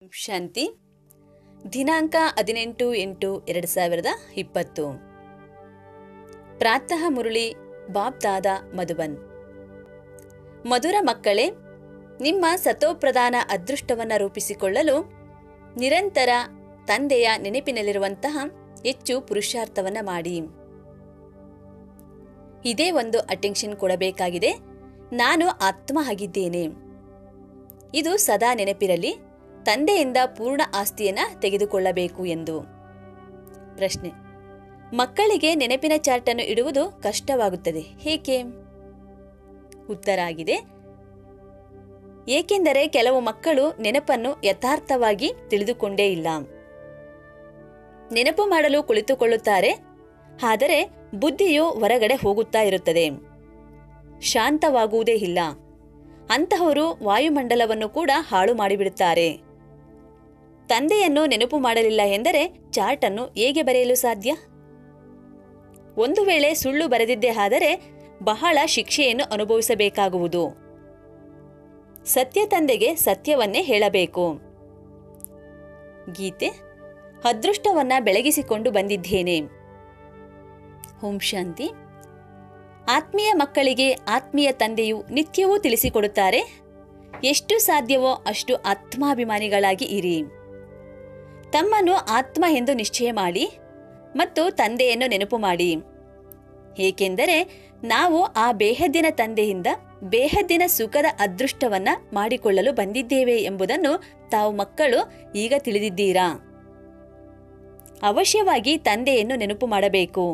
ಶಾಂತಿ ದಿನಾಂಕ ಹದಿನೆಂಟು ಎಂಟು ಎರಡು ಸಾವಿರದ ಇಪ್ಪತ್ತು ಪ್ರಾತಃ ಮುರುಳಿ ಬಾಬ್ದಾದ ಮಧುಬನ್ ಮಧುರ ಮಕ್ಕಳೇ ನಿಮ್ಮ ಸತೋಪ್ರಧಾನ ಅದೃಷ್ಟವನ್ನು ರೂಪಿಸಿಕೊಳ್ಳಲು ನಿರಂತರ ತಂದೆಯ ನೆನಪಿನಲ್ಲಿರುವಂತಹ ಹೆಚ್ಚು ಪುರುಷಾರ್ಥವನ್ನು ಮಾಡಿ ಇದೇ ಒಂದು ಅಟೆನ್ಷನ್ ಕೊಡಬೇಕಾಗಿದೆ ನಾನು ಆತ್ಮ ಆಗಿದ್ದೇನೆ ಇದು ಸದಾ ನೆನಪಿರಲಿ ತಂದೆಯಿಂದ ಪೂರ್ಣ ಆಸ್ತಿಯನ್ನ ತೆಗೆದುಕೊಳ್ಳಬೇಕು ಎಂದು ಪ್ರಶ್ನೆ ಮಕ್ಕಳಿಗೆ ನೆನಪಿನ ಚಾರ್ಟ್ ಅನ್ನು ಇಡುವುದು ಕಷ್ಟವಾಗುತ್ತದೆ ಏಕೆ ಉತ್ತರ ಆಗಿದೆ ಏಕೆಂದರೆ ಕೆಲವು ಮಕ್ಕಳು ನೆನಪನ್ನು ಯಥಾರ್ಥವಾಗಿ ತಿಳಿದುಕೊಂಡೇ ಇಲ್ಲ ನೆನಪು ಮಾಡಲು ಕುಳಿತುಕೊಳ್ಳುತ್ತಾರೆ ಆದರೆ ಬುದ್ಧಿಯು ಹೊರಗಡೆ ಹೋಗುತ್ತಾ ಇರುತ್ತದೆ ಶಾಂತವಾಗುವುದೇ ಇಲ್ಲ ಅಂತಹವರು ವಾಯುಮಂಡಲವನ್ನು ಕೂಡ ಹಾಳು ಮಾಡಿಬಿಡುತ್ತಾರೆ ತಂದೆಯನ್ನು ನೆನಪು ಮಾಡಲಿಲ್ಲ ಎಂದರೆ ಚಾರ್ಟ್ ಅನ್ನು ಹೇಗೆ ಬರೆಯಲು ಸಾಧ್ಯ ಒಂದು ವೇಳೆ ಸುಳ್ಳು ಬರೆದಿದ್ದೇ ಆದರೆ ಬಹಳ ಶಿಕ್ಷೆಯನ್ನು ಅನುಭವಿಸಬೇಕಾಗುವುದು ಸತ್ಯ ತಂದೆಗೆ ಸತ್ಯವನ್ನೇ ಹೇಳಬೇಕು ಗೀತೆ ಅದೃಷ್ಟವನ್ನ ಬೆಳಗಿಸಿಕೊಂಡು ಬಂದಿದ್ದೇನೆ ಓಂ ಶಾಂತಿ ಆತ್ಮೀಯ ಮಕ್ಕಳಿಗೆ ಆತ್ಮೀಯ ತಂದೆಯು ನಿತ್ಯವೂ ತಿಳಿಸಿಕೊಡುತ್ತಾರೆ ಎಷ್ಟು ಸಾಧ್ಯವೋ ಅಷ್ಟು ಆತ್ಮಾಭಿಮಾನಿಗಳಾಗಿ ಇರಿ ತಮ್ಮನ್ನು ಆತ್ಮ ಎಂದು ನಿಶ್ಚಯ ಮಾಡಿ ಮತ್ತು ತಂದೆಯನ್ನು ನೆನಪು ಮಾಡಿ ಏಕೆಂದರೆ ನಾವು ಆ ಬೇಹದ್ದಿನ ತಂದೆಯಿಂದ ಬೇಹದ್ದಿನ ಸುಖದ ಅದೃಷ್ಟವನ್ನ ಮಾಡಿಕೊಳ್ಳಲು ಬಂದಿದ್ದೇವೆ ಎಂಬುದನ್ನು ತಾವು ಮಕ್ಕಳು ಈಗ ತಿಳಿದಿದ್ದೀರಾ ಅವಶ್ಯವಾಗಿ ತಂದೆಯನ್ನು ನೆನಪು ಮಾಡಬೇಕು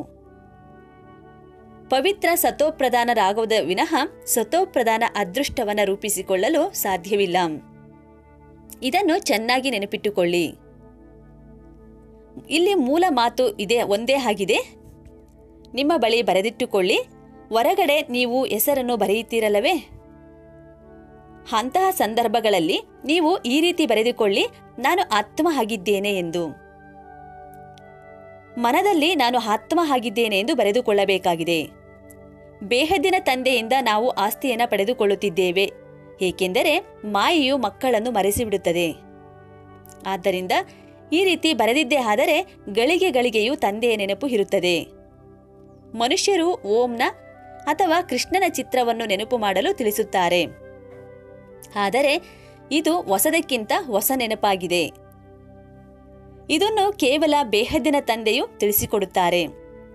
ಪವಿತ್ರ ಸತೋಪ್ರಧಾನರಾಗುವುದ ವಿನಃ ಸತೋಪ್ರಧಾನ ಅದೃಷ್ಟವನ್ನು ರೂಪಿಸಿಕೊಳ್ಳಲು ಸಾಧ್ಯವಿಲ್ಲ ಇದನ್ನು ಚೆನ್ನಾಗಿ ನೆನಪಿಟ್ಟುಕೊಳ್ಳಿ ಇಲ್ಲಿ ಮೂಲ ಮಾತು ಇದೆ ಒಂದೇ ಆಗಿದೆ ನಿಮ್ಮ ಬಳಿ ಬರೆದಿಟ್ಟುಕೊಳ್ಳಿ ಹೊರಗಡೆ ನೀವು ಹೆಸರನ್ನು ಬರೆಯುತ್ತೀರಲ್ಲವೇ ಅಂತಹ ಸಂದರ್ಭಗಳಲ್ಲಿ ನೀವು ಈ ರೀತಿ ಬರೆದುಕೊಳ್ಳಿ ನಾನು ಆತ್ಮ ಆಗಿದ್ದೇನೆ ಎಂದು ಮನದಲ್ಲಿ ನಾನು ಆತ್ಮ ಆಗಿದ್ದೇನೆ ಎಂದು ಬರೆದುಕೊಳ್ಳಬೇಕಾಗಿದೆ ಬೇಹದ್ದಿನ ತಂದೆಯಿಂದ ನಾವು ಆಸ್ತಿಯನ್ನು ಪಡೆದುಕೊಳ್ಳುತ್ತಿದ್ದೇವೆ ಏಕೆಂದರೆ ಮಾಯೆಯು ಮಕ್ಕಳನ್ನು ಮರೆಸಿಬಿಡುತ್ತದೆ ಆದ್ದರಿಂದ ಈ ರೀತಿ ಬರೆದಿದ್ದೇ ಆದರೆ ಗಳಿಗೆ ಗಳಿಗೆಯೂ ತಂದೆಯ ನೆನಪು ಇರುತ್ತದೆ ಮನುಷ್ಯರು ಓಂನ ಅಥವಾ ಕೃಷ್ಣನ ಚಿತ್ರವನ್ನು ನೆನಪು ಮಾಡಲು ತಿಳಿಸುತ್ತಾರೆ ಆದರೆ ಇದು ಹೊಸದಕ್ಕಿಂತ ಹೊಸ ನೆನಪಾಗಿದೆ ಇದನ್ನು ಕೇವಲ ಬೇಹದ್ದಿನ ತಂದೆಯು ತಿಳಿಸಿಕೊಡುತ್ತಾರೆ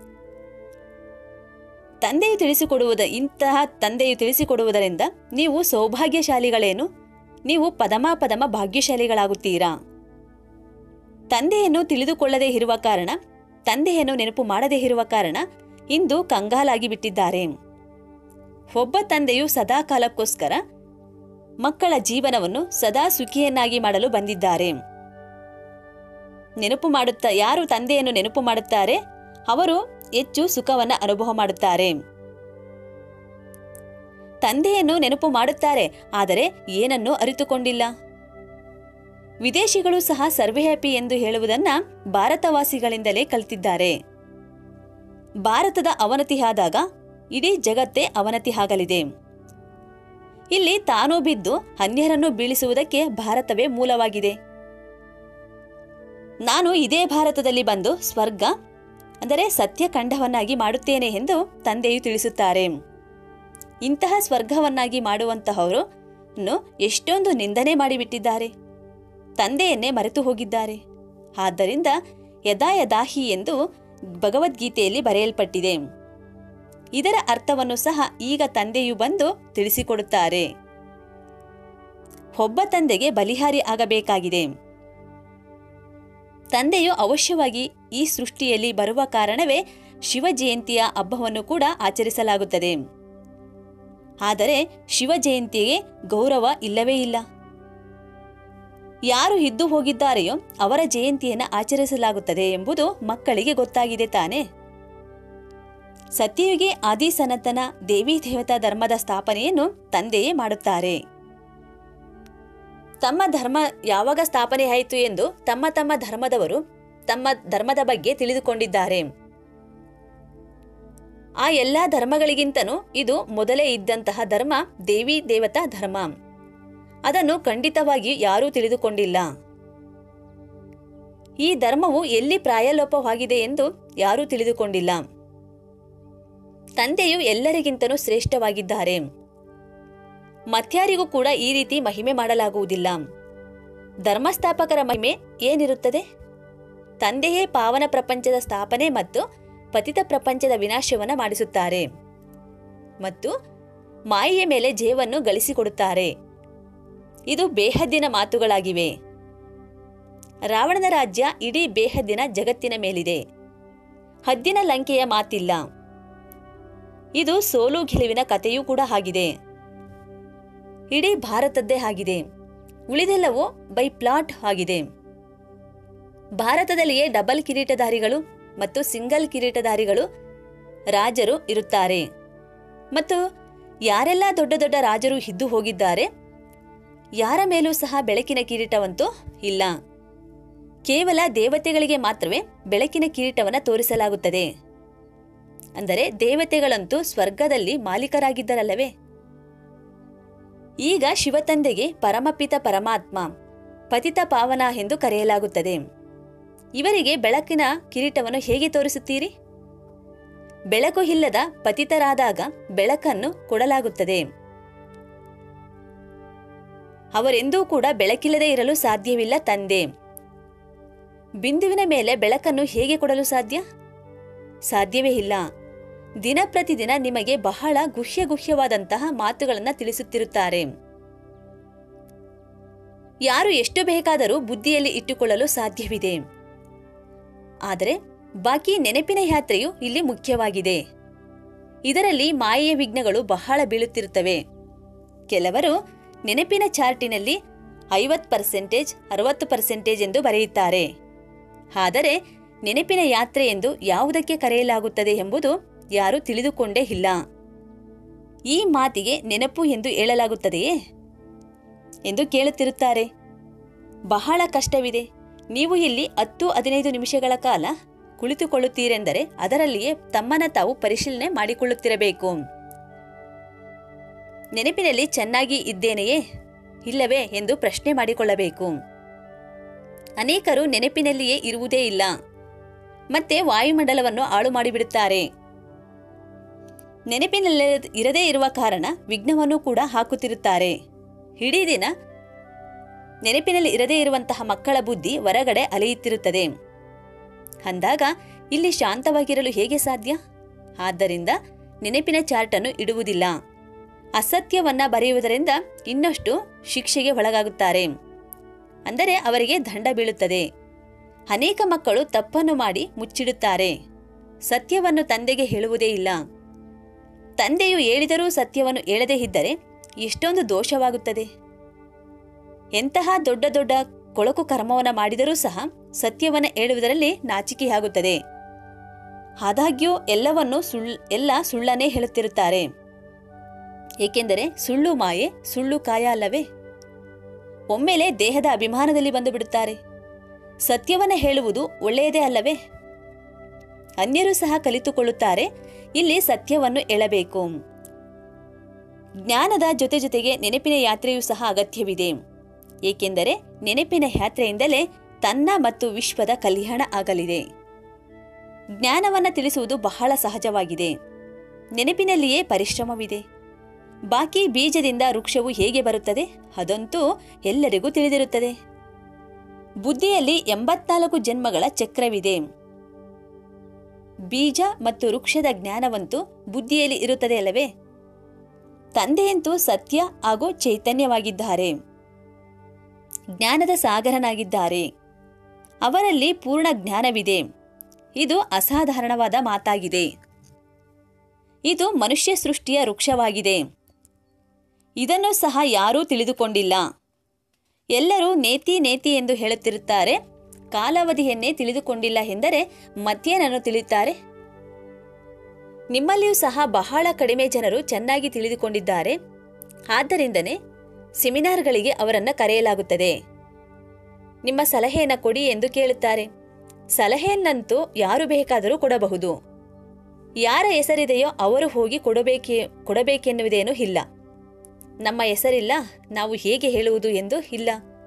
ತಂದೆಯು ತಿಳಿಸಿಕೊಡುವುದ ಇಂತಹ ತಂದೆಯು ತಿಳಿಸಿಕೊಡುವುದರಿಂದ ನೀವು ಸೌಭಾಗ್ಯಶಾಲಿಗಳೇನು ನೀವು ಪದಮ ಪದಮ ಭಾಗ್ಯಶಾಲಿಗಳಾಗುತ್ತೀರಾ ತಂದೆಯನ್ನು ತಿಳಿದುಕೊಳ್ಳದೇ ಇರುವ ಕಾರಣ ತಂದೆಯನ್ನು ನೆನಪು ಮಾಡದೇ ಇರುವ ಕಾರಣ ಇಂದು ಕಂಗಾಲಾಗಿ ಬಿಟ್ಟಿದ್ದಾರೆ ಒಬ್ಬ ತಂದೆಯು ಸದಾ ಕಾಲಕ್ಕೋಸ್ಕರ ಮಕ್ಕಳ ಜೀವನವನ್ನು ಸದಾ ಸುಖಿಯನ್ನಾಗಿ ಮಾಡಲು ಬಂದಿದ್ದಾರೆ ನೆನಪು ಮಾಡುತ್ತಾ ಯಾರು ತಂದೆಯನ್ನು ನೆನಪು ಮಾಡುತ್ತಾರೆ ಅವರು ಹೆಚ್ಚು ಸುಖವನ್ನು ಅನುಭವ ಮಾಡುತ್ತಾರೆ ತಂದೆಯನ್ನು ನೆನಪು ಮಾಡುತ್ತಾರೆ ಆದರೆ ಏನನ್ನೂ ಅರಿತುಕೊಂಡಿಲ್ಲ ವಿದೇಶಿಗಳು ಸಹ ಸರ್ವೆ ಹ್ಯಾಪಿ ಎಂದು ಹೇಳುವುದನ್ನ ಭಾರತವಾಸಿಗಳಿಂದಲೇ ಕಲಿತಿದ್ದಾರೆ ಭಾರತದ ಅವನತಿ ಆದಾಗ ಇಡೀ ಜಗತ್ತೇ ಅವನತಿ ಆಗಲಿದೆ ಇಲ್ಲಿ ತಾನು ಬಿದ್ದು ಅನ್ಯರನ್ನು ಬೀಳಿಸುವುದಕ್ಕೆ ಭಾರತವೇ ಮೂಲವಾಗಿದೆ ನಾನು ಇದೇ ಭಾರತದಲ್ಲಿ ಬಂದು ಸ್ವರ್ಗ ಅಂದರೆ ಸತ್ಯಖಂಡವನ್ನಾಗಿ ಮಾಡುತ್ತೇನೆ ಎಂದು ತಂದೆಯು ತಿಳಿಸುತ್ತಾರೆ ಇಂತಹ ಸ್ವರ್ಗವನ್ನಾಗಿ ಮಾಡುವಂತಹವರು ಎಷ್ಟೊಂದು ನಿಂದನೆ ಮಾಡಿಬಿಟ್ಟಿದ್ದಾರೆ ತಂದೆಯನ್ನೇ ಮರೆತು ಹೋಗಿದ್ದಾರೆ ಆದ್ದರಿಂದ ಯದಾ ಯದಾಹಿ ಎಂದು ಭಗವದ್ಗೀತೆಯಲ್ಲಿ ಬರೆಯಲ್ಪಟ್ಟಿದೆ ಇದರ ಅರ್ಥವನ್ನು ಸಹ ಈಗ ತಂದೆಯು ಬಂದು ತಿಳಿಸಿಕೊಡುತ್ತಾರೆ ಒಬ್ಬ ತಂದೆಗೆ ಬಲಿಹಾರಿ ಆಗಬೇಕಾಗಿದೆ ತಂದೆಯು ಅವಶ್ಯವಾಗಿ ಈ ಸೃಷ್ಟಿಯಲ್ಲಿ ಬರುವ ಕಾರಣವೇ ಶಿವ ಜಯಂತಿಯ ಹಬ್ಬವನ್ನು ಕೂಡ ಆಚರಿಸಲಾಗುತ್ತದೆ ಆದರೆ ಶಿವ ಜಯಂತಿಗೆ ಗೌರವ ಇಲ್ಲವೇ ಇಲ್ಲ ಯಾರು ಇದ್ದು ಹೋಗಿದ್ದಾರೆಯೋ ಅವರ ಜಯಂತಿಯನ್ನು ಆಚರಿಸಲಾಗುತ್ತದೆ ಎಂಬುದು ಮಕ್ಕಳಿಗೆ ಗೊತ್ತಾಗಿದೆ ತಾನೆ ಸತ್ಯಯುಗಿ ಆದಿ ಸನಾತನ ದೇವಿ ದೇವತಾ ಧರ್ಮದ ಸ್ಥಾಪನೆಯನ್ನು ತಂದೆಯೇ ಮಾಡುತ್ತಾರೆ ತಮ್ಮ ಧರ್ಮ ಯಾವಾಗ ಸ್ಥಾಪನೆ ಆಯಿತು ಎಂದು ತಮ್ಮ ತಮ್ಮ ಧರ್ಮದವರು ತಮ್ಮ ಧರ್ಮದ ಬಗ್ಗೆ ತಿಳಿದುಕೊಂಡಿದ್ದಾರೆ ಆ ಎಲ್ಲಾ ಧರ್ಮಗಳಿಗಿಂತನೂ ಇದು ಮೊದಲೇ ಇದ್ದಂತಹ ಧರ್ಮ ದೇವಿ ದೇವತಾ ಧರ್ಮ ಅದನ್ನು ಖಂಡಿತವಾಗಿ ಯಾರೂ ತಿಳಿದುಕೊಂಡಿಲ್ಲ ಈ ಧರ್ಮವು ಎಲ್ಲಿ ಪ್ರಾಯಲೋಪವಾಗಿದೆ ಎಂದು ಯಾರೂ ತಿಳಿದುಕೊಂಡಿಲ್ಲ ತಂದೆಯು ಎಲ್ಲರಿಗಿಂತಲೂ ಶ್ರೇಷ್ಠವಾಗಿದ್ದಾರೆ ಮತ್ಯಾರಿಗೂ ಕೂಡ ಈ ರೀತಿ ಮಹಿಮೆ ಮಾಡಲಾಗುವುದಿಲ್ಲ ಧರ್ಮಸ್ಥಾಪಕರ ಮಹಿಮೆ ಏನಿರುತ್ತದೆ ತಂದೆಯೇ ಪಾವನ ಪ್ರಪಂಚದ ಸ್ಥಾಪನೆ ಮತ್ತು ಪತಿತ ಪ್ರಪಂಚದ ವಿನಾಶವನ್ನು ಮಾಡಿಸುತ್ತಾರೆ ಮತ್ತು ಮಾಯೆಯ ಮೇಲೆ ಜೇವನ್ನು ಗಳಿಸಿಕೊಡುತ್ತಾರೆ ಇದು ಬೇಹದ್ದಿನ ಮಾತುಗಳಾಗಿವೆ ರಾವಣನ ರಾಜ್ಯ ಇಡೀ ಬೇಹದ್ದಿನ ಜಗತ್ತಿನ ಮೇಲಿದೆ ಹದ್ದಿನ ಲಂಕೆಯ ಮಾತಿಲ್ಲ ಇದು ಸೋಲು ಗೆಲುವಿನ ಕಥೆಯೂ ಕೂಡ ಆಗಿದೆ ಇಡೀ ಭಾರತದ್ದೇ ಆಗಿದೆ ಉಳಿದೆಲ್ಲವೂ ಬೈ ಪ್ಲಾಟ್ ಆಗಿದೆ ಭಾರತದಲ್ಲಿಯೇ ಡಬಲ್ ಕಿರೀಟಧಾರಿಗಳು ಮತ್ತು ಸಿಂಗಲ್ ಕಿರೀಟಧಾರಿಗಳು ರಾಜರು ಇರುತ್ತಾರೆ ಮತ್ತು ಯಾರೆಲ್ಲ ದೊಡ್ಡ ದೊಡ್ಡ ರಾಜರು ಇದ್ದು ಹೋಗಿದ್ದಾರೆ ಯಾರ ಮೇಲೂ ಸಹ ಬೆಳಕಿನ ಕಿರೀಟವಂತೂ ಇಲ್ಲ ಕೇವಲ ದೇವತೆಗಳಿಗೆ ಮಾತ್ರವೇ ಬೆಳಕಿನ ಕಿರೀಟವನ್ನು ತೋರಿಸಲಾಗುತ್ತದೆ ಅಂದರೆ ದೇವತೆಗಳಂತೂ ಸ್ವರ್ಗದಲ್ಲಿ ಮಾಲೀಕರಾಗಿದ್ದರಲ್ಲವೇ ಈಗ ಶಿವತಂದೆಗೆ ಪರಮಪಿತ ಪರಮಾತ್ಮ ಪತಿತ ಪಾವನ ಎಂದು ಕರೆಯಲಾಗುತ್ತದೆ ಇವರಿಗೆ ಬೆಳಕಿನ ಕಿರೀಟವನ್ನು ಹೇಗೆ ತೋರಿಸುತ್ತೀರಿ ಬೆಳಕು ಇಲ್ಲದ ಪತಿತರಾದಾಗ ಬೆಳಕನ್ನು ಕೊಡಲಾಗುತ್ತದೆ ಅವರೆಂದೂ ಕೂಡ ಬೆಳಕಿಲ್ಲದೆ ಇರಲು ಸಾಧ್ಯವಿಲ್ಲ ತಂದೆ ಬಿಂದುವಿನ ಮೇಲೆ ಬೆಳಕನ್ನು ಹೇಗೆ ಕೊಡಲು ಸಾಧ್ಯ ಸಾಧ್ಯವೇ ಇಲ್ಲ ದಿನ ಪ್ರತಿದಿನ ನಿಮಗೆ ಬಹಳ ಗುಹ್ಯ ಗುಹ್ಯವಾದಂತಹ ಮಾತುಗಳನ್ನು ತಿಳಿಸುತ್ತಿರುತ್ತಾರೆ ಯಾರು ಎಷ್ಟು ಬೇಕಾದರೂ ಬುದ್ಧಿಯಲ್ಲಿ ಇಟ್ಟುಕೊಳ್ಳಲು ಸಾಧ್ಯವಿದೆ ಆದರೆ ಬಾಕಿ ನೆನಪಿನ ಯಾತ್ರೆಯು ಇಲ್ಲಿ ಮುಖ್ಯವಾಗಿದೆ ಇದರಲ್ಲಿ ಮಾಯೆಯ ವಿಘ್ನಗಳು ಬಹಳ ಬೀಳುತ್ತಿರುತ್ತವೆ ಕೆಲವರು ನೆನಪಿನ ಚಾರ್ಟಿನಲ್ಲಿ ಐವತ್ತು ಪರ್ಸೆಂಟೇಜ್ ಅರವತ್ತು ಪರ್ಸೆಂಟೇಜ್ ಎಂದು ಬರೆಯುತ್ತಾರೆ ಆದರೆ ನೆನಪಿನ ಯಾತ್ರೆ ಎಂದು ಯಾವುದಕ್ಕೆ ಕರೆಯಲಾಗುತ್ತದೆ ಎಂಬುದು ಯಾರೂ ತಿಳಿದುಕೊಂಡೇ ಇಲ್ಲ ಈ ಮಾತಿಗೆ ನೆನಪು ಎಂದು ಹೇಳಲಾಗುತ್ತದೆಯೇ ಎಂದು ಕೇಳುತ್ತಿರುತ್ತಾರೆ ಬಹಳ ಕಷ್ಟವಿದೆ ನೀವು ಇಲ್ಲಿ ಹತ್ತು ಹದಿನೈದು ನಿಮಿಷಗಳ ಕಾಲ ಕುಳಿತುಕೊಳ್ಳುತ್ತೀರೆಂದರೆ ಅದರಲ್ಲಿಯೇ ತಮ್ಮನ್ನ ತಾವು ಪರಿಶೀಲನೆ ಮಾಡಿಕೊಳ್ಳುತ್ತಿರಬೇಕು ನೆನಪಿನಲ್ಲಿ ಚೆನ್ನಾಗಿ ಇದ್ದೇನೆಯೇ ಇಲ್ಲವೇ ಎಂದು ಪ್ರಶ್ನೆ ಮಾಡಿಕೊಳ್ಳಬೇಕು ಅನೇಕರು ನೆನಪಿನಲ್ಲಿಯೇ ಇರುವುದೇ ಇಲ್ಲ ಮತ್ತೆ ವಾಯುಮಂಡಲವನ್ನು ಹಾಳು ಮಾಡಿಬಿಡುತ್ತಾರೆ ನೆನಪಿನಲ್ಲಿ ಇರದೇ ಇರುವ ಕಾರಣ ವಿಘ್ನವನ್ನು ಕೂಡ ಹಾಕುತ್ತಿರುತ್ತಾರೆ ಇಡೀ ದಿನ ನೆನಪಿನಲ್ಲಿ ಇರದೇ ಇರುವಂತಹ ಮಕ್ಕಳ ಬುದ್ಧಿ ಹೊರಗಡೆ ಅಲೆಯುತ್ತಿರುತ್ತದೆ ಅಂದಾಗ ಇಲ್ಲಿ ಶಾಂತವಾಗಿರಲು ಹೇಗೆ ಸಾಧ್ಯ ಆದ್ದರಿಂದ ನೆನಪಿನ ಚಾರ್ಟನ್ನು ಇಡುವುದಿಲ್ಲ ಅಸತ್ಯವನ್ನ ಬರೆಯುವುದರಿಂದ ಇನ್ನಷ್ಟು ಶಿಕ್ಷೆಗೆ ಒಳಗಾಗುತ್ತಾರೆ ಅಂದರೆ ಅವರಿಗೆ ದಂಡ ಬೀಳುತ್ತದೆ ಅನೇಕ ಮಕ್ಕಳು ತಪ್ಪನ್ನು ಮಾಡಿ ಮುಚ್ಚಿಡುತ್ತಾರೆ ಸತ್ಯವನ್ನು ತಂದೆಗೆ ಹೇಳುವುದೇ ಇಲ್ಲ ತಂದೆಯು ಹೇಳಿದರೂ ಸತ್ಯವನ್ನು ಹೇಳದೇ ಇದ್ದರೆ ಎಷ್ಟೊಂದು ದೋಷವಾಗುತ್ತದೆ ಎಂತಹ ದೊಡ್ಡ ದೊಡ್ಡ ಕೊಳಕು ಕರ್ಮವನ್ನು ಮಾಡಿದರೂ ಸಹ ಸತ್ಯವನ್ನು ಹೇಳುವುದರಲ್ಲಿ ನಾಚಿಕೆಯಾಗುತ್ತದೆ ಆದಾಗ್ಯೂ ಎಲ್ಲವನ್ನು ಸುಳ್ ಎಲ್ಲ ಸುಳ್ಳನ್ನೇ ಹೇಳುತ್ತಿರುತ್ತಾರೆ ಏಕೆಂದರೆ ಸುಳ್ಳು ಮಾಯೆ ಸುಳ್ಳು ಕಾಯ ಅಲ್ಲವೇ ಒಮ್ಮೆಲೆ ದೇಹದ ಅಭಿಮಾನದಲ್ಲಿ ಬಂದು ಬಿಡುತ್ತಾರೆ ಸತ್ಯವನ್ನು ಹೇಳುವುದು ಒಳ್ಳೆಯದೇ ಅಲ್ಲವೇ ಅನ್ಯರು ಸಹ ಕಲಿತುಕೊಳ್ಳುತ್ತಾರೆ ಇಲ್ಲಿ ಸತ್ಯವನ್ನು ಹೇಳಬೇಕು ಜ್ಞಾನದ ಜೊತೆ ಜೊತೆಗೆ ನೆನಪಿನ ಯಾತ್ರೆಯೂ ಸಹ ಅಗತ್ಯವಿದೆ ಏಕೆಂದರೆ ನೆನಪಿನ ಯಾತ್ರೆಯಿಂದಲೇ ತನ್ನ ಮತ್ತು ವಿಶ್ವದ ಕಲ್ಯಾಣ ಆಗಲಿದೆ ಜ್ಞಾನವನ್ನು ತಿಳಿಸುವುದು ಬಹಳ ಸಹಜವಾಗಿದೆ ನೆನಪಿನಲ್ಲಿಯೇ ಪರಿಶ್ರಮವಿದೆ ಬಾಕಿ ಬೀಜದಿಂದ ವೃಕ್ಷವು ಹೇಗೆ ಬರುತ್ತದೆ ಅದಂತೂ ಎಲ್ಲರಿಗೂ ತಿಳಿದಿರುತ್ತದೆ ಬುದ್ಧಿಯಲ್ಲಿ ಎಂಬತ್ನಾಲ್ಕು ಜನ್ಮಗಳ ಚಕ್ರವಿದೆ ಬೀಜ ಮತ್ತು ವೃಕ್ಷದ ಜ್ಞಾನವಂತೂ ಬುದ್ಧಿಯಲ್ಲಿ ಇರುತ್ತದೆ ಅಲ್ಲವೇ ತಂದೆಯಂತೂ ಸತ್ಯ ಹಾಗೂ ಚೈತನ್ಯವಾಗಿದ್ದಾರೆ ಜ್ಞಾನದ ಸಾಗರನಾಗಿದ್ದಾರೆ ಅವರಲ್ಲಿ ಪೂರ್ಣ ಜ್ಞಾನವಿದೆ ಇದು ಅಸಾಧಾರಣವಾದ ಮಾತಾಗಿದೆ ಇದು ಮನುಷ್ಯ ಸೃಷ್ಟಿಯ ವೃಕ್ಷವಾಗಿದೆ ಇದನ್ನು ಸಹ ಯಾರೂ ತಿಳಿದುಕೊಂಡಿಲ್ಲ ಎಲ್ಲರೂ ನೇತಿ ನೇತಿ ಎಂದು ಹೇಳುತ್ತಿರುತ್ತಾರೆ ಕಾಲಾವಧಿಯನ್ನೇ ತಿಳಿದುಕೊಂಡಿಲ್ಲ ಎಂದರೆ ಮತ್ತೇನನ್ನು ತಿಳಿಯುತ್ತಾರೆ ನಿಮ್ಮಲ್ಲಿಯೂ ಸಹ ಬಹಳ ಕಡಿಮೆ ಜನರು ಚೆನ್ನಾಗಿ ತಿಳಿದುಕೊಂಡಿದ್ದಾರೆ ಆದ್ದರಿಂದನೇ ಸೆಮಿನಾರ್ಗಳಿಗೆ ಅವರನ್ನು ಕರೆಯಲಾಗುತ್ತದೆ ನಿಮ್ಮ ಸಲಹೆಯನ್ನು ಕೊಡಿ ಎಂದು ಕೇಳುತ್ತಾರೆ ಸಲಹೆಯನ್ನಂತೂ ಯಾರು ಬೇಕಾದರೂ ಕೊಡಬಹುದು ಯಾರ ಹೆಸರಿದೆಯೋ ಅವರು ಹೋಗಿ ಕೊಡಬೇಕೆ ಕೊಡಬೇಕೆನ್ನುವುದೇನೂ ಇಲ್ಲ ನಮ್ಮ ಹೆಸರಿಲ್ಲ ನಾವು ಹೇಗೆ ಹೇಳುವುದು ಎಂದು ಇಲ್ಲ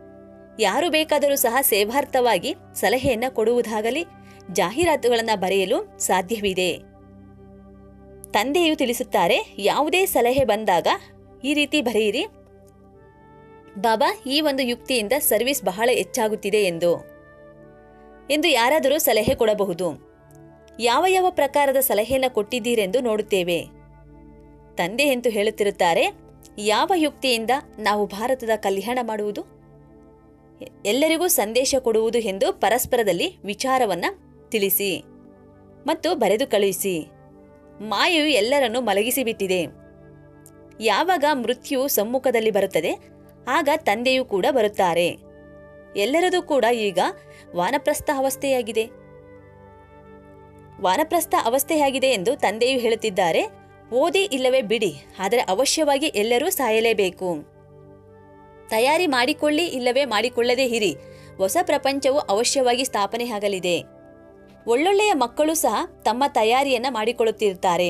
ಯಾರು ಬೇಕಾದರೂ ಸಹ ಸೇವಾರ್ಥವಾಗಿ ಸಲಹೆಯನ್ನ ಕೊಡುವುದಾಗಲಿ ಜಾಹೀರಾತುಗಳನ್ನು ಬರೆಯಲು ಸಾಧ್ಯವಿದೆ ತಂದೆಯು ತಿಳಿಸುತ್ತಾರೆ ಯಾವುದೇ ಸಲಹೆ ಬಂದಾಗ ಈ ರೀತಿ ಬರೆಯಿರಿ ಬಾಬಾ ಈ ಒಂದು ಯುಕ್ತಿಯಿಂದ ಸರ್ವಿಸ್ ಬಹಳ ಹೆಚ್ಚಾಗುತ್ತಿದೆ ಎಂದು ಎಂದು ಯಾರಾದರೂ ಸಲಹೆ ಕೊಡಬಹುದು ಯಾವ ಯಾವ ಪ್ರಕಾರದ ಸಲಹೆಯನ್ನು ಕೊಟ್ಟಿದ್ದೀರೆಂದು ನೋಡುತ್ತೇವೆ ತಂದೆ ಎಂದು ಹೇಳುತ್ತಿರುತ್ತಾರೆ ಯಾವ ಯುಕ್ತಿಯಿಂದ ನಾವು ಭಾರತದ ಕಲ್ಯಾಣ ಮಾಡುವುದು ಎಲ್ಲರಿಗೂ ಸಂದೇಶ ಕೊಡುವುದು ಎಂದು ಪರಸ್ಪರದಲ್ಲಿ ವಿಚಾರವನ್ನ ತಿಳಿಸಿ ಮತ್ತು ಬರೆದು ಕಳುಹಿಸಿ ಮಾಯೆಯು ಎಲ್ಲರನ್ನು ಮಲಗಿಸಿಬಿಟ್ಟಿದೆ ಯಾವಾಗ ಮೃತ್ಯು ಸಮ್ಮುಖದಲ್ಲಿ ಬರುತ್ತದೆ ಆಗ ತಂದೆಯೂ ಕೂಡ ಬರುತ್ತಾರೆ ಎಲ್ಲರದು ಕೂಡ ಈಗ ವಾನಪ್ರಸ್ಥ ಅವಸ್ಥೆಯಾಗಿದೆ ವಾನಪ್ರಸ್ಥ ಅವಸ್ಥೆಯಾಗಿದೆ ಎಂದು ತಂದೆಯು ಹೇಳುತ್ತಿದ್ದಾರೆ ಓದಿ ಇಲ್ಲವೇ ಬಿಡಿ ಆದರೆ ಅವಶ್ಯವಾಗಿ ಎಲ್ಲರೂ ಸಾಯಲೇಬೇಕು ತಯಾರಿ ಮಾಡಿಕೊಳ್ಳಿ ಇಲ್ಲವೇ ಮಾಡಿಕೊಳ್ಳದೇ ಇರಿ ಹೊಸ ಪ್ರಪಂಚವು ಅವಶ್ಯವಾಗಿ ಸ್ಥಾಪನೆ ಆಗಲಿದೆ ಒಳ್ಳೊಳ್ಳೆಯ ಮಕ್ಕಳು ಸಹ ತಮ್ಮ ತಯಾರಿಯನ್ನ ಮಾಡಿಕೊಳ್ಳುತ್ತಿರುತ್ತಾರೆ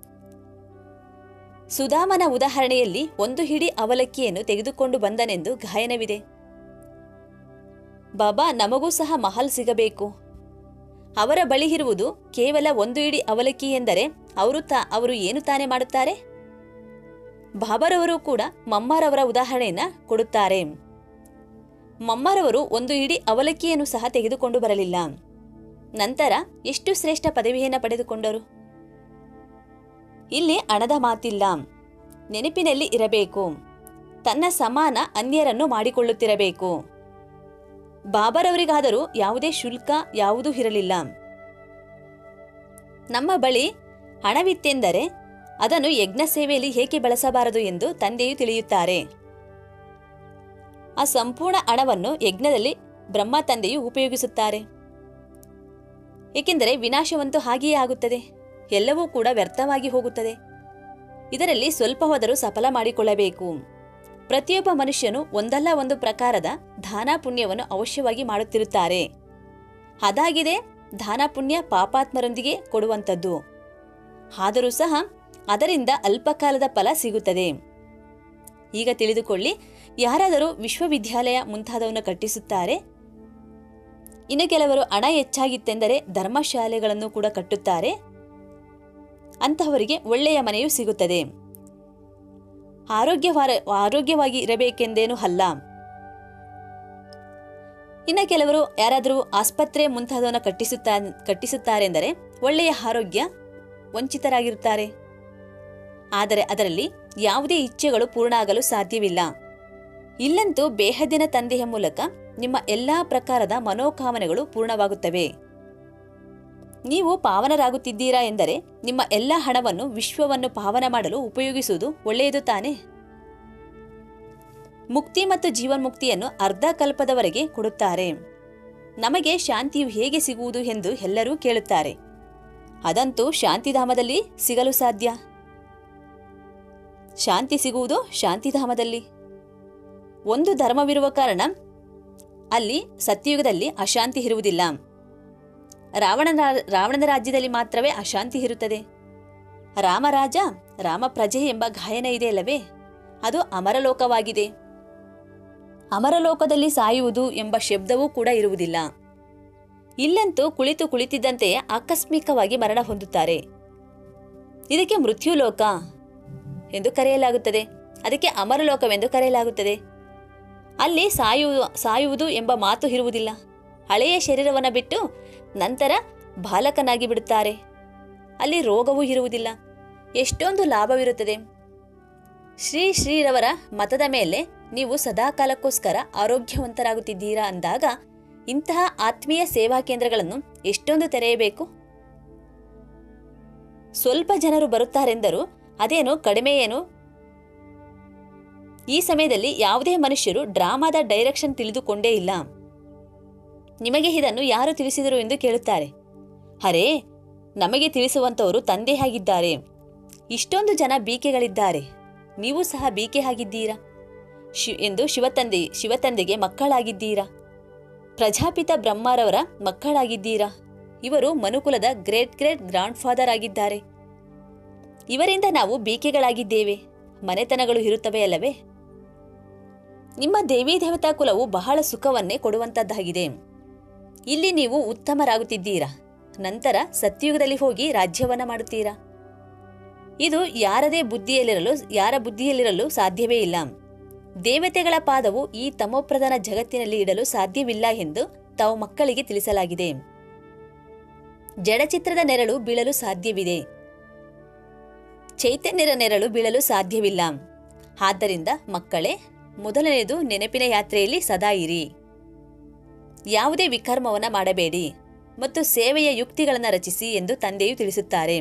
ಸುಧಾಮನ ಉದಾಹರಣೆಯಲ್ಲಿ ಒಂದು ಹಿಡಿ ಅವಲಕ್ಕಿಯನ್ನು ತೆಗೆದುಕೊಂಡು ಬಂದನೆಂದು ಗಾಯನವಿದೆ ಬಾಬಾ ನಮಗೂ ಸಹ ಮಹಲ್ ಸಿಗಬೇಕು ಅವರ ಬಳಿ ಇರುವುದು ಕೇವಲ ಒಂದು ಇಡಿ ಅವಲಕ್ಕಿ ಎಂದರೆ ಅವರು ತಾ ಅವರು ಏನು ತಾನೇ ಮಾಡುತ್ತಾರೆ ಬಾಬರವರು ಕೂಡ ಮಮ್ಮಾರವರ ಉದಾಹರಣೆಯನ್ನ ಕೊಡುತ್ತಾರೆ ಮಮ್ಮಾರವರು ಒಂದು ಇಡಿ ಅವಲಕ್ಕಿಯನ್ನು ಸಹ ತೆಗೆದುಕೊಂಡು ಬರಲಿಲ್ಲ ನಂತರ ಎಷ್ಟು ಶ್ರೇಷ್ಠ ಪದವಿಯನ್ನು ಪಡೆದುಕೊಂಡರು ಇಲ್ಲಿ ಹಣದ ಮಾತಿಲ್ಲ ನೆನಪಿನಲ್ಲಿ ಇರಬೇಕು ತನ್ನ ಸಮಾನ ಅನ್ಯರನ್ನು ಮಾಡಿಕೊಳ್ಳುತ್ತಿರಬೇಕು ಬಾಬರವರಿಗಾದರೂ ಯಾವುದೇ ಶುಲ್ಕ ಯಾವುದೂ ಇರಲಿಲ್ಲ ನಮ್ಮ ಬಳಿ ಹಣವಿತ್ತೆಂದರೆ ಅದನ್ನು ಯಜ್ಞ ಸೇವೆಯಲ್ಲಿ ಏಕೆ ಬಳಸಬಾರದು ಎಂದು ತಂದೆಯು ತಿಳಿಯುತ್ತಾರೆ ಆ ಸಂಪೂರ್ಣ ಹಣವನ್ನು ಯಜ್ಞದಲ್ಲಿ ಬ್ರಹ್ಮ ತಂದೆಯು ಉಪಯೋಗಿಸುತ್ತಾರೆ ಏಕೆಂದರೆ ವಿನಾಶವಂತೂ ಹಾಗೆಯೇ ಆಗುತ್ತದೆ ಎಲ್ಲವೂ ಕೂಡ ವ್ಯರ್ಥವಾಗಿ ಹೋಗುತ್ತದೆ ಇದರಲ್ಲಿ ಸ್ವಲ್ಪ ಹೋದರೂ ಸಫಲ ಮಾಡಿಕೊಳ್ಳಬೇಕು ಪ್ರತಿಯೊಬ್ಬ ಮನುಷ್ಯನು ಒಂದಲ್ಲ ಒಂದು ಪ್ರಕಾರದ ದಾನ ಪುಣ್ಯವನ್ನು ಅವಶ್ಯವಾಗಿ ಮಾಡುತ್ತಿರುತ್ತಾರೆ ಅದಾಗಿದೆ ದಾನ ಪುಣ್ಯ ಪಾಪಾತ್ಮರೊಂದಿಗೆ ಕೊಡುವಂಥದ್ದು ಆದರೂ ಸಹ ಅದರಿಂದ ಅಲ್ಪಕಾಲದ ಫಲ ಸಿಗುತ್ತದೆ ಈಗ ತಿಳಿದುಕೊಳ್ಳಿ ಯಾರಾದರೂ ವಿಶ್ವವಿದ್ಯಾಲಯ ಮುಂತಾದವನ್ನು ಕಟ್ಟಿಸುತ್ತಾರೆ ಇನ್ನು ಕೆಲವರು ಹಣ ಹೆಚ್ಚಾಗಿತ್ತೆಂದರೆ ಧರ್ಮಶಾಲೆಗಳನ್ನು ಕೂಡ ಕಟ್ಟುತ್ತಾರೆ ಅಂತಹವರಿಗೆ ಒಳ್ಳೆಯ ಮನೆಯೂ ಸಿಗುತ್ತದೆ ಆರೋಗ್ಯವಾರ ಆರೋಗ್ಯವಾಗಿ ಇರಬೇಕೆಂದೇನೂ ಅಲ್ಲ ಇನ್ನು ಕೆಲವರು ಯಾರಾದರೂ ಆಸ್ಪತ್ರೆ ಮುಂತಾದವನ್ನು ಕಟ್ಟಿಸುತ್ತಾ ಕಟ್ಟಿಸುತ್ತಾರೆಂದರೆ ಒಳ್ಳೆಯ ಆರೋಗ್ಯ ವಂಚಿತರಾಗಿರುತ್ತಾರೆ ಆದರೆ ಅದರಲ್ಲಿ ಯಾವುದೇ ಇಚ್ಛೆಗಳು ಪೂರ್ಣ ಆಗಲು ಸಾಧ್ಯವಿಲ್ಲ ಇಲ್ಲಂತೂ ಬೇಹದ್ದಿನ ತಂದೆಯ ಮೂಲಕ ನಿಮ್ಮ ಎಲ್ಲಾ ಪ್ರಕಾರದ ಮನೋಕಾಮನೆಗಳು ಪೂರ್ಣವಾಗುತ್ತವೆ ನೀವು ಪಾವನರಾಗುತ್ತಿದ್ದೀರಾ ಎಂದರೆ ನಿಮ್ಮ ಎಲ್ಲ ಹಣವನ್ನು ವಿಶ್ವವನ್ನು ಪಾವನ ಮಾಡಲು ಉಪಯೋಗಿಸುವುದು ಒಳ್ಳೆಯದು ತಾನೇ ಮುಕ್ತಿ ಮತ್ತು ಜೀವನ್ಮುಕ್ತಿಯನ್ನು ಅರ್ಧ ಕಲ್ಪದವರೆಗೆ ಕೊಡುತ್ತಾರೆ ನಮಗೆ ಶಾಂತಿಯು ಹೇಗೆ ಸಿಗುವುದು ಎಂದು ಎಲ್ಲರೂ ಕೇಳುತ್ತಾರೆ ಅದಂತೂ ಶಾಂತಿಧಾಮದಲ್ಲಿ ಸಿಗಲು ಸಾಧ್ಯ ಶಾಂತಿ ಸಿಗುವುದು ಶಾಂತಿಧಾಮದಲ್ಲಿ ಒಂದು ಧರ್ಮವಿರುವ ಕಾರಣ ಅಲ್ಲಿ ಸತ್ಯಯುಗದಲ್ಲಿ ಅಶಾಂತಿ ಇರುವುದಿಲ್ಲ ರಾವಣನ ರಾವಣನ ರಾಜ್ಯದಲ್ಲಿ ಮಾತ್ರವೇ ಅಶಾಂತಿ ಇರುತ್ತದೆ ರಾಮರಾಜ ರಾಮ ಪ್ರಜೆ ಎಂಬ ಗಾಯನ ಇದೆ ಅಲ್ಲವೇ ಅದು ಅಮರಲೋಕವಾಗಿದೆ ಅಮರಲೋಕದಲ್ಲಿ ಸಾಯುವುದು ಎಂಬ ಶಬ್ದವೂ ಕೂಡ ಇರುವುದಿಲ್ಲ ಇಲ್ಲಂತೂ ಕುಳಿತು ಕುಳಿತಿದ್ದಂತೆಯೇ ಆಕಸ್ಮಿಕವಾಗಿ ಮರಣ ಹೊಂದುತ್ತಾರೆ ಇದಕ್ಕೆ ಮೃತ್ಯುಲೋಕ ಎಂದು ಕರೆಯಲಾಗುತ್ತದೆ ಅದಕ್ಕೆ ಅಮರಲೋಕವೆಂದು ಕರೆಯಲಾಗುತ್ತದೆ ಅಲ್ಲಿ ಸಾಯು ಸಾಯುವುದು ಎಂಬ ಮಾತು ಇರುವುದಿಲ್ಲ ಹಳೆಯ ಶರೀರವನ್ನು ಬಿಟ್ಟು ನಂತರ ಬಾಲಕನಾಗಿ ಬಿಡುತ್ತಾರೆ ಅಲ್ಲಿ ರೋಗವೂ ಇರುವುದಿಲ್ಲ ಎಷ್ಟೊಂದು ಲಾಭವಿರುತ್ತದೆ ಶ್ರೀ ಶ್ರೀರವರ ಮತದ ಮೇಲೆ ನೀವು ಸದಾಕಾಲಕ್ಕೋಸ್ಕರ ಆರೋಗ್ಯವಂತರಾಗುತ್ತಿದ್ದೀರಾ ಅಂದಾಗ ಇಂತಹ ಆತ್ಮೀಯ ಸೇವಾ ಕೇಂದ್ರಗಳನ್ನು ಎಷ್ಟೊಂದು ತೆರೆಯಬೇಕು ಸ್ವಲ್ಪ ಜನರು ಬರುತ್ತಾರೆಂದರೂ ಅದೇನು ಕಡಿಮೆ ಏನು ಈ ಸಮಯದಲ್ಲಿ ಯಾವುದೇ ಮನುಷ್ಯರು ಡ್ರಾಮಾದ ಡೈರೆಕ್ಷನ್ ತಿಳಿದುಕೊಂಡೇ ಇಲ್ಲ ನಿಮಗೆ ಇದನ್ನು ಯಾರು ತಿಳಿಸಿದರು ಎಂದು ಕೇಳುತ್ತಾರೆ ಅರೇ ನಮಗೆ ತಿಳಿಸುವಂತವರು ತಂದೆ ಆಗಿದ್ದಾರೆ ಇಷ್ಟೊಂದು ಜನ ಬೀಕೆಗಳಿದ್ದಾರೆ ನೀವು ಸಹ ಬೀಕೆ ಆಗಿದ್ದೀರಾ ಶಿ ಎಂದು ಶಿವತಂದೆ ಶಿವತಂದೆಗೆ ಮಕ್ಕಳಾಗಿದ್ದೀರಾ ಪ್ರಜಾಪಿತ ಬ್ರಹ್ಮರವರ ಮಕ್ಕಳಾಗಿದ್ದೀರಾ ಇವರು ಮನುಕುಲದ ಗ್ರೇಟ್ ಗ್ರೇಟ್ ಗ್ರಾಂಡ್ ಫಾದರ್ ಆಗಿದ್ದಾರೆ ಇವರಿಂದ ನಾವು ಬೀಕೆಗಳಾಗಿದ್ದೇವೆ ಮನೆತನಗಳು ಇರುತ್ತವೆ ಅಲ್ಲವೇ ನಿಮ್ಮ ದೇವಿ ದೇವತಾ ಕುಲವು ಬಹಳ ಸುಖವನ್ನೇ ಕೊಡುವಂತದ್ದಾಗಿದೆ ಇಲ್ಲಿ ನೀವು ಉತ್ತಮರಾಗುತ್ತಿದ್ದೀರಾ ನಂತರ ಸತ್ಯುಗದಲ್ಲಿ ಹೋಗಿ ರಾಜ್ಯವನ್ನ ಮಾಡುತ್ತೀರಾ ಇದು ಯಾರದೇ ಬುದ್ಧಿಯಲ್ಲಿರಲು ಯಾರ ಬುದ್ಧಿಯಲ್ಲಿರಲು ಸಾಧ್ಯವೇ ಇಲ್ಲ ದೇವತೆಗಳ ಪಾದವು ಈ ತಮೋಪ್ರಧಾನ ಜಗತ್ತಿನಲ್ಲಿ ಇಡಲು ಸಾಧ್ಯವಿಲ್ಲ ಎಂದು ತಾವು ಮಕ್ಕಳಿಗೆ ತಿಳಿಸಲಾಗಿದೆ ಜಡಚಿತ್ರದ ನೆರಳು ಬೀಳಲು ಸಾಧ್ಯವಿದೆ ಚೈತನ್ಯರ ನೆರಳು ಬೀಳಲು ಸಾಧ್ಯವಿಲ್ಲ ಆದ್ದರಿಂದ ಮಕ್ಕಳೇ ಮೊದಲನೆಯದು ನೆನಪಿನ ಯಾತ್ರೆಯಲ್ಲಿ ಸದಾ ಇರಿ ಯಾವುದೇ ವಿಕರ್ಮವನ್ನ ಮಾಡಬೇಡಿ ಮತ್ತು ಸೇವೆಯ ಯುಕ್ತಿಗಳನ್ನು ರಚಿಸಿ ಎಂದು ತಂದೆಯು ತಿಳಿಸುತ್ತಾರೆ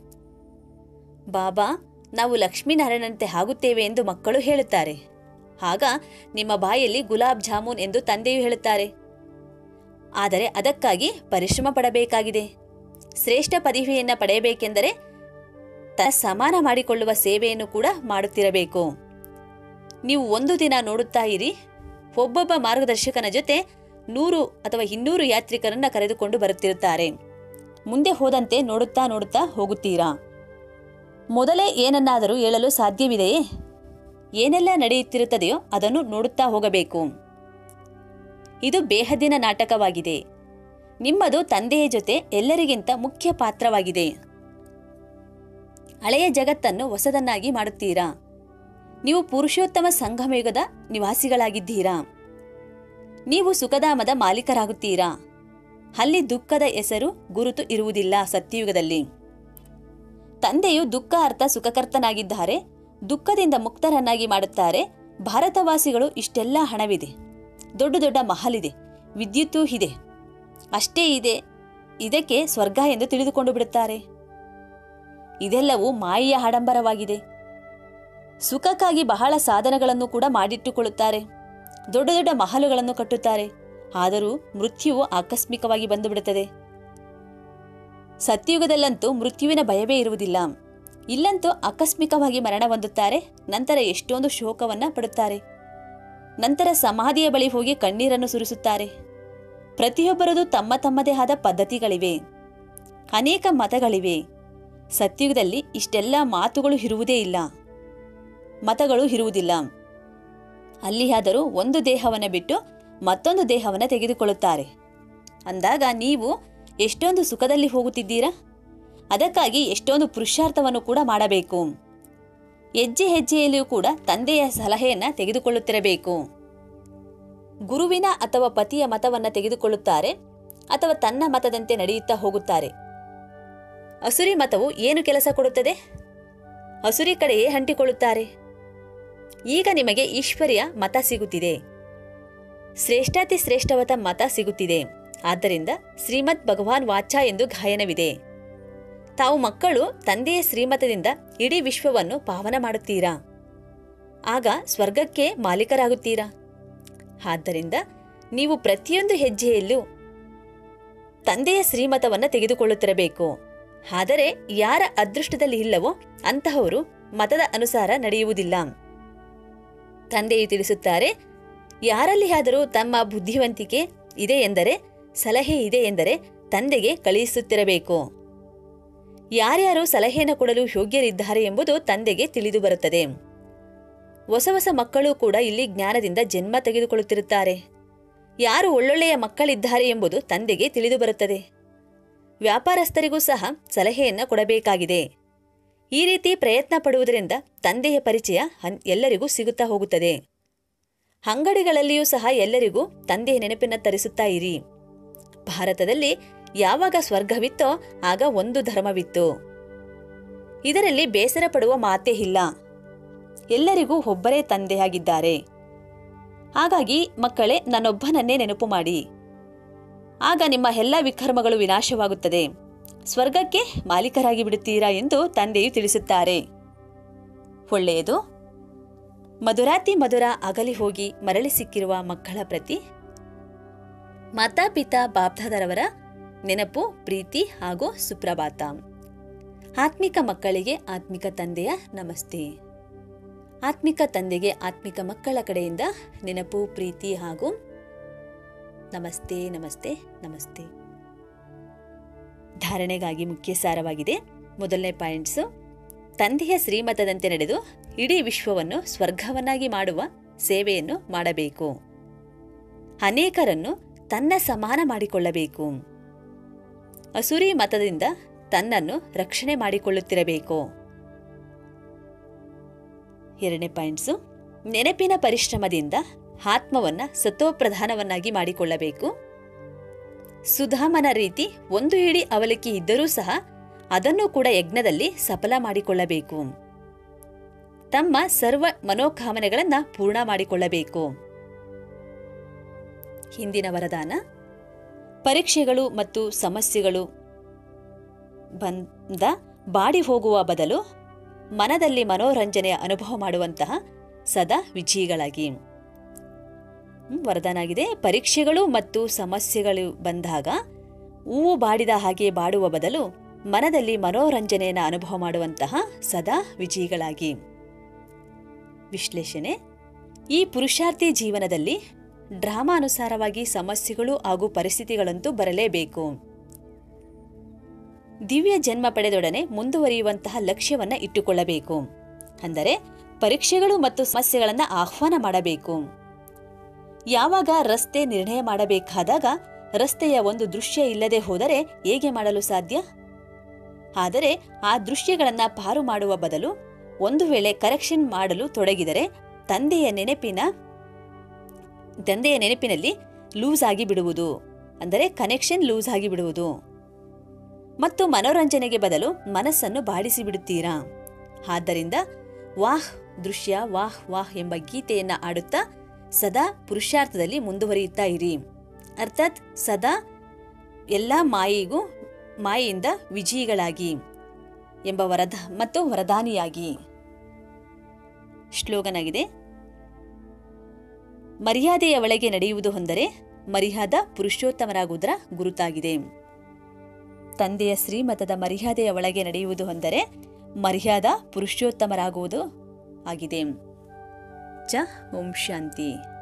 ಬಾಬಾ ನಾವು ಲಕ್ಷ್ಮೀನಾರಾಯಣಂತೆ ಆಗುತ್ತೇವೆ ಎಂದು ಮಕ್ಕಳು ಹೇಳುತ್ತಾರೆ ಆಗ ನಿಮ್ಮ ಬಾಯಲ್ಲಿ ಗುಲಾಬ್ ಜಾಮೂನ್ ಎಂದು ತಂದೆಯು ಹೇಳುತ್ತಾರೆ ಆದರೆ ಅದಕ್ಕಾಗಿ ಪರಿಶ್ರಮ ಪಡಬೇಕಾಗಿದೆ ಶ್ರೇಷ್ಠ ಪದವಿಯನ್ನು ಪಡೆಯಬೇಕೆಂದರೆ ತ ಸಮಾನ ಮಾಡಿಕೊಳ್ಳುವ ಸೇವೆಯನ್ನು ಕೂಡ ಮಾಡುತ್ತಿರಬೇಕು ನೀವು ಒಂದು ದಿನ ನೋಡುತ್ತಾ ಇರಿ ಒಬ್ಬೊಬ್ಬ ಮಾರ್ಗದರ್ಶಕನ ಜೊತೆ ನೂರು ಅಥವಾ ಇನ್ನೂರು ಯಾತ್ರಿಕರನ್ನ ಕರೆದುಕೊಂಡು ಬರುತ್ತಿರುತ್ತಾರೆ ಮುಂದೆ ಹೋದಂತೆ ನೋಡುತ್ತಾ ನೋಡುತ್ತಾ ಹೋಗುತ್ತೀರಾ ಮೊದಲೇ ಏನನ್ನಾದರೂ ಹೇಳಲು ಸಾಧ್ಯವಿದೆಯೇ ಏನೆಲ್ಲ ನಡೆಯುತ್ತಿರುತ್ತದೆಯೋ ಅದನ್ನು ನೋಡುತ್ತಾ ಹೋಗಬೇಕು ಇದು ಬೇಹದ್ದಿನ ನಾಟಕವಾಗಿದೆ ನಿಮ್ಮದು ತಂದೆಯ ಜೊತೆ ಎಲ್ಲರಿಗಿಂತ ಮುಖ್ಯ ಪಾತ್ರವಾಗಿದೆ ಹಳೆಯ ಜಗತ್ತನ್ನು ಹೊಸದನ್ನಾಗಿ ಮಾಡುತ್ತೀರಾ ನೀವು ಪುರುಷೋತ್ತಮ ಸಂಗಮಯುಗದ ನಿವಾಸಿಗಳಾಗಿದ್ದೀರಾ ನೀವು ಸುಖಧಾಮದ ಮಾಲೀಕರಾಗುತ್ತೀರಾ ಅಲ್ಲಿ ದುಃಖದ ಹೆಸರು ಗುರುತು ಇರುವುದಿಲ್ಲ ಸತ್ಯಯುಗದಲ್ಲಿ ತಂದೆಯು ದುಃಖ ಅರ್ಥ ಸುಖಕರ್ತನಾಗಿದ್ದಾರೆ ದುಃಖದಿಂದ ಮುಕ್ತರನ್ನಾಗಿ ಮಾಡುತ್ತಾರೆ ಭಾರತವಾಸಿಗಳು ಇಷ್ಟೆಲ್ಲ ಹಣವಿದೆ ದೊಡ್ಡ ದೊಡ್ಡ ಮಹಲಿದೆ ವಿದ್ಯುತ್ತೂ ಇದೆ ಅಷ್ಟೇ ಇದೆ ಇದಕ್ಕೆ ಸ್ವರ್ಗ ಎಂದು ತಿಳಿದುಕೊಂಡು ಬಿಡುತ್ತಾರೆ ಇದೆಲ್ಲವೂ ಮಾಯೆಯ ಆಡಂಬರವಾಗಿದೆ ಸುಖಕ್ಕಾಗಿ ಬಹಳ ಸಾಧನಗಳನ್ನು ಕೂಡ ಮಾಡಿಟ್ಟುಕೊಳ್ಳುತ್ತಾರೆ ದೊಡ್ಡ ದೊಡ್ಡ ಮಹಲುಗಳನ್ನು ಕಟ್ಟುತ್ತಾರೆ ಆದರೂ ಮೃತ್ಯುವು ಆಕಸ್ಮಿಕವಾಗಿ ಬಂದುಬಿಡುತ್ತದೆ ಸತ್ಯಯುಗದಲ್ಲಂತೂ ಮೃತ್ಯುವಿನ ಭಯವೇ ಇರುವುದಿಲ್ಲ ಇಲ್ಲಂತೂ ಆಕಸ್ಮಿಕವಾಗಿ ಮರಣ ಹೊಂದುತ್ತಾರೆ ನಂತರ ಎಷ್ಟೊಂದು ಶೋಕವನ್ನ ಪಡುತ್ತಾರೆ ನಂತರ ಸಮಾಧಿಯ ಬಳಿ ಹೋಗಿ ಕಣ್ಣೀರನ್ನು ಸುರಿಸುತ್ತಾರೆ ಪ್ರತಿಯೊಬ್ಬರದು ತಮ್ಮ ತಮ್ಮದೇ ಆದ ಪದ್ಧತಿಗಳಿವೆ ಅನೇಕ ಮತಗಳಿವೆ ಸತ್ಯುಗದಲ್ಲಿ ಇಷ್ಟೆಲ್ಲ ಮಾತುಗಳು ಇರುವುದೇ ಇಲ್ಲ ಮತಗಳು ಇರುವುದಿಲ್ಲ ಅಲ್ಲಿಯಾದರೂ ಒಂದು ದೇಹವನ್ನು ಬಿಟ್ಟು ಮತ್ತೊಂದು ದೇಹವನ್ನು ತೆಗೆದುಕೊಳ್ಳುತ್ತಾರೆ ಅಂದಾಗ ನೀವು ಎಷ್ಟೊಂದು ಸುಖದಲ್ಲಿ ಹೋಗುತ್ತಿದ್ದೀರಾ ಅದಕ್ಕಾಗಿ ಎಷ್ಟೊಂದು ಪುರುಷಾರ್ಥವನ್ನು ಕೂಡ ಮಾಡಬೇಕು ಹೆಜ್ಜೆ ಹೆಜ್ಜೆಯಲ್ಲಿಯೂ ಕೂಡ ತಂದೆಯ ಸಲಹೆಯನ್ನ ತೆಗೆದುಕೊಳ್ಳುತ್ತಿರಬೇಕು ಗುರುವಿನ ಅಥವಾ ಪತಿಯ ಮತವನ್ನ ತೆಗೆದುಕೊಳ್ಳುತ್ತಾರೆ ಅಥವಾ ತನ್ನ ಮತದಂತೆ ನಡೆಯುತ್ತಾ ಹೋಗುತ್ತಾರೆ ಅಸುರಿ ಮತವು ಏನು ಕೆಲಸ ಕೊಡುತ್ತದೆ ಅಸುರಿ ಕಡೆಯೇ ಅಂಟಿಕೊಳ್ಳುತ್ತಾರೆ ಈಗ ನಿಮಗೆ ಈಶ್ವರ್ಯ ಮತ ಸಿಗುತ್ತಿದೆ ಶ್ರೇಷ್ಠಾತಿ ಶ್ರೇಷ್ಠವತ ಮತ ಸಿಗುತ್ತಿದೆ ಆದ್ದರಿಂದ ಶ್ರೀಮದ್ ಭಗವಾನ್ ವಾಚ ಎಂದು ಗಾಯನವಿದೆ ತಾವು ಮಕ್ಕಳು ತಂದೆಯ ಶ್ರೀಮತದಿಂದ ಇಡೀ ವಿಶ್ವವನ್ನು ಪಾವನ ಮಾಡುತ್ತೀರಾ ಆಗ ಸ್ವರ್ಗಕ್ಕೆ ಮಾಲೀಕರಾಗುತ್ತೀರಾ ಆದ್ದರಿಂದ ನೀವು ಪ್ರತಿಯೊಂದು ಹೆಜ್ಜೆಯಲ್ಲೂ ತಂದೆಯ ಶ್ರೀಮತವನ್ನು ತೆಗೆದುಕೊಳ್ಳುತ್ತಿರಬೇಕು ಆದರೆ ಯಾರ ಅದೃಷ್ಟದಲ್ಲಿ ಇಲ್ಲವೋ ಅಂತಹವರು ಮತದ ಅನುಸಾರ ನಡೆಯುವುದಿಲ್ಲ ತಂದೆಯು ತಿಳಿಸುತ್ತಾರೆ ಯಾರಲ್ಲಿಯಾದರೂ ತಮ್ಮ ಬುದ್ಧಿವಂತಿಕೆ ಇದೆ ಎಂದರೆ ಸಲಹೆ ಇದೆ ಎಂದರೆ ತಂದೆಗೆ ಕಳುಹಿಸುತ್ತಿರಬೇಕು ಯಾರ್ಯಾರು ಸಲಹೆಯನ್ನು ಕೊಡಲು ಯೋಗ್ಯರಿದ್ದಾರೆ ಎಂಬುದು ತಂದೆಗೆ ತಿಳಿದು ಬರುತ್ತದೆ ಹೊಸ ಹೊಸ ಮಕ್ಕಳು ಕೂಡ ಇಲ್ಲಿ ಜ್ಞಾನದಿಂದ ಜನ್ಮ ತೆಗೆದುಕೊಳ್ಳುತ್ತಿರುತ್ತಾರೆ ಯಾರು ಒಳ್ಳೊಳ್ಳೆಯ ಮಕ್ಕಳಿದ್ದಾರೆ ಎಂಬುದು ತಂದೆಗೆ ತಿಳಿದು ಬರುತ್ತದೆ ವ್ಯಾಪಾರಸ್ಥರಿಗೂ ಸಹ ಸಲಹೆಯನ್ನ ಕೊಡಬೇಕಾಗಿದೆ ಈ ರೀತಿ ಪ್ರಯತ್ನ ಪಡುವುದರಿಂದ ತಂದೆಯ ಪರಿಚಯ ಹನ್- ಎಲ್ಲರಿಗೂ ಸಿಗುತ್ತಾ ಹೋಗುತ್ತದೆ ಅಂಗಡಿಗಳಲ್ಲಿಯೂ ಸಹ ಎಲ್ಲರಿಗೂ ತಂದೆಯ ನೆನಪಿನ ತರಿಸುತ್ತಾ ಇರಿ ಭಾರತದಲ್ಲಿ ಯಾವಾಗ ಸ್ವರ್ಗವಿತ್ತೋ ಆಗ ಒಂದು ಧರ್ಮವಿತ್ತು ಇದರಲ್ಲಿ ಬೇಸರ ಪಡುವ ಮಾತೇ ಇಲ್ಲ ಎಲ್ಲರಿಗೂ ಒಬ್ಬರೇ ತಂದೆಯಾಗಿದ್ದಾರೆ ಹಾಗಾಗಿ ಮಕ್ಕಳೇ ನನ್ನೊಬ್ಬನನ್ನೇ ನೆನಪು ಮಾಡಿ ಆಗ ನಿಮ್ಮ ಎಲ್ಲ ವಿಕರ್ಮಗಳು ವಿನಾಶವಾಗುತ್ತದೆ ಸ್ವರ್ಗಕ್ಕೆ ಮಾಲೀಕರಾಗಿ ಬಿಡುತ್ತೀರಾ ಎಂದು ತಂದೆಯು ತಿಳಿಸುತ್ತಾರೆ ಒಳ್ಳೆಯದು ಮಧುರಾತಿ ಮಧುರ ಅಗಲಿ ಹೋಗಿ ಮರಳಿ ಸಿಕ್ಕಿರುವ ಮಕ್ಕಳ ಪ್ರತಿ ಮಾತಾಪಿತಾ ಬಾಪ್ದಾದರವರ ನೆನಪು ಪ್ರೀತಿ ಹಾಗೂ ಸುಪ್ರಭಾತ ಆತ್ಮಿಕ ಮಕ್ಕಳಿಗೆ ಆತ್ಮಿಕ ತಂದೆಯ ನಮಸ್ತೆ ಆತ್ಮಿಕ ತಂದೆಗೆ ಆತ್ಮಿಕ ಮಕ್ಕಳ ಕಡೆಯಿಂದ ನೆನಪು ಪ್ರೀತಿ ಹಾಗೂ ನಮಸ್ತೆ ನಮಸ್ತೆ ನಮಸ್ತೆ ಧಾರಣೆಗಾಗಿ ಮುಖ್ಯ ಸಾರವಾಗಿದೆ ಮೊದಲನೇ ಪಾಯಿಂಟ್ಸು ತಂದೆಯ ಶ್ರೀಮತದಂತೆ ನಡೆದು ಇಡೀ ವಿಶ್ವವನ್ನು ಸ್ವರ್ಗವನ್ನಾಗಿ ಮಾಡುವ ಸೇವೆಯನ್ನು ಮಾಡಬೇಕು ಅನೇಕರನ್ನು ತನ್ನ ಸಮಾನ ಮಾಡಿಕೊಳ್ಳಬೇಕು ಅಸುರಿ ಮತದಿಂದ ತನ್ನನ್ನು ರಕ್ಷಣೆ ಮಾಡಿಕೊಳ್ಳುತ್ತಿರಬೇಕು ಎರಡನೇ ಪಾಯಿಂಟ್ಸು ನೆನಪಿನ ಪರಿಶ್ರಮದಿಂದ ಆತ್ಮವನ್ನ ಸತೋಪ್ರಧಾನವನ್ನಾಗಿ ಮಾಡಿಕೊಳ್ಳಬೇಕು ಸುಧಾಮನ ರೀತಿ ಒಂದು ಹಿಡಿ ಅವಲಕ್ಕಿ ಇದ್ದರೂ ಸಹ ಅದನ್ನು ಕೂಡ ಯಜ್ಞದಲ್ಲಿ ಸಫಲ ಮಾಡಿಕೊಳ್ಳಬೇಕು ತಮ್ಮ ಸರ್ವ ಮನೋಕಾಮನೆಗಳನ್ನ ಪೂರ್ಣ ಮಾಡಿಕೊಳ್ಳಬೇಕು ಹಿಂದಿನ ವರದಾನ ಪರೀಕ್ಷೆಗಳು ಮತ್ತು ಸಮಸ್ಯೆಗಳು ಬಂದ ಬಾಡಿ ಹೋಗುವ ಬದಲು ಮನದಲ್ಲಿ ಮನೋರಂಜನೆಯ ಅನುಭವ ಮಾಡುವಂತಹ ಸದಾ ವಿಜಯಿಗಳಾಗಿ ಹ್ಮ್, ವರದಾನ ಆಗಿದೆ ಪರೀಕ್ಷೆಗಳು ಮತ್ತು ಸಮಸ್ಯೆಗಳು ಬಂದಾಗ ಹೂವು ಬಾಡಿದ ಹಾಗೆ ಬಾಡುವ ಬದಲು ಮನದಲ್ಲಿ ಮನೋರಂಜನೆಯನ್ನು ಅನುಭವ ಮಾಡುವಂತಹ ಸದಾ ವಿಜಯಿಗಳಾಗಿ ವಿಶ್ಲೇಷಣೆ ಈ ಪುರುಷಾರ್ಥಿ ಜೀವನದಲ್ಲಿ ಡ್ರಾಮಾನುಸಾರವಾಗಿ ಸಮಸ್ಯೆಗಳು ಹಾಗೂ ಪರಿಸ್ಥಿತಿಗಳಂತೂ ಬರಲೇಬೇಕು ದಿವ್ಯ ಜನ್ಮ ಪಡೆದೊಡನೆ ಮುಂದುವರಿಯುವಂತಹ ಲಕ್ಷ್ಯವನ್ನ ಇಟ್ಟುಕೊಳ್ಳಬೇಕು ಅಂದರೆ ಪರೀಕ್ಷೆಗಳು ಮತ್ತು ಸಮಸ್ಯೆಗಳನ್ನು ಆಹ್ವಾನ ಮಾಡಬೇಕು ಯಾವಾಗ ರಸ್ತೆ ನಿರ್ಣಯ ಮಾಡಬೇಕಾದಾಗ ರಸ್ತೆಯ ಒಂದು ದೃಶ್ಯ ಇಲ್ಲದೆ ಹೋದರೆ ಹೇಗೆ ಮಾಡಲು ಸಾಧ್ಯ ಆದರೆ ಆ ದೃಶ್ಯಗಳನ್ನು ಪಾರು ಮಾಡುವ ಬದಲು ಒಂದು ವೇಳೆ ಕರೆಕ್ಷನ್ ಮಾಡಲು ತೊಡಗಿದರೆ ತಂದೆಯ ನೆನಪಿನ ತಂದೆಯ ನೆನಪಿನಲ್ಲಿ ಲೂಸ್ ಆಗಿ ಬಿಡುವುದು ಅಂದರೆ ಕನೆಕ್ಷನ್ ಲೂಸ್ ಆಗಿ ಬಿಡುವುದು ಮತ್ತು ಮನೋರಂಜನೆಗೆ ಬದಲು ಮನಸ್ಸನ್ನು ಬಾಡಿಸಿ ಬಿಡುತ್ತೀರಾ ಆದ್ದರಿಂದ ವಾಹ್ ದೃಶ್ಯ ವಾಹ್ ವಾಹ್ ಎಂಬ ಗೀತೆಯನ್ನ ಆಡುತ್ತಾ ಸದಾ ಪುರುಷಾರ್ಥದಲ್ಲಿ ಮುಂದುವರಿಯುತ್ತಾ ಇರಿ ಅರ್ಥಾತ್ ಸದಾ ಎಲ್ಲ ಮಾಯೆಗೂ ಮಾಯೆಯಿಂದ ವಿಜಯಿಗಳಾಗಿ ಎಂಬ ವರದ ಮತ್ತು ವರದಾನಿಯಾಗಿ ಶ್ಲೋಗನ್ ಆಗಿದೆ ಮರ್ಯಾದೆಯ ಒಳಗೆ ನಡೆಯುವುದು ಹೊಂದರೆ ಮರ್ಯಾದ ಪುರುಷೋತ್ತಮರಾಗುವುದರ ಗುರುತಾಗಿದೆ ತಂದೆಯ ಶ್ರೀಮತದ ಮರ್ಯಾದೆಯ ಒಳಗೆ ನಡೆಯುವುದು ಹೊಂದರೆ ಮರ್ಯಾದ ಪುರುಷೋತ್ತಮರಾಗುವುದು ಆಗಿದೆ ಚ ಓಂ ಶಾಂತಿ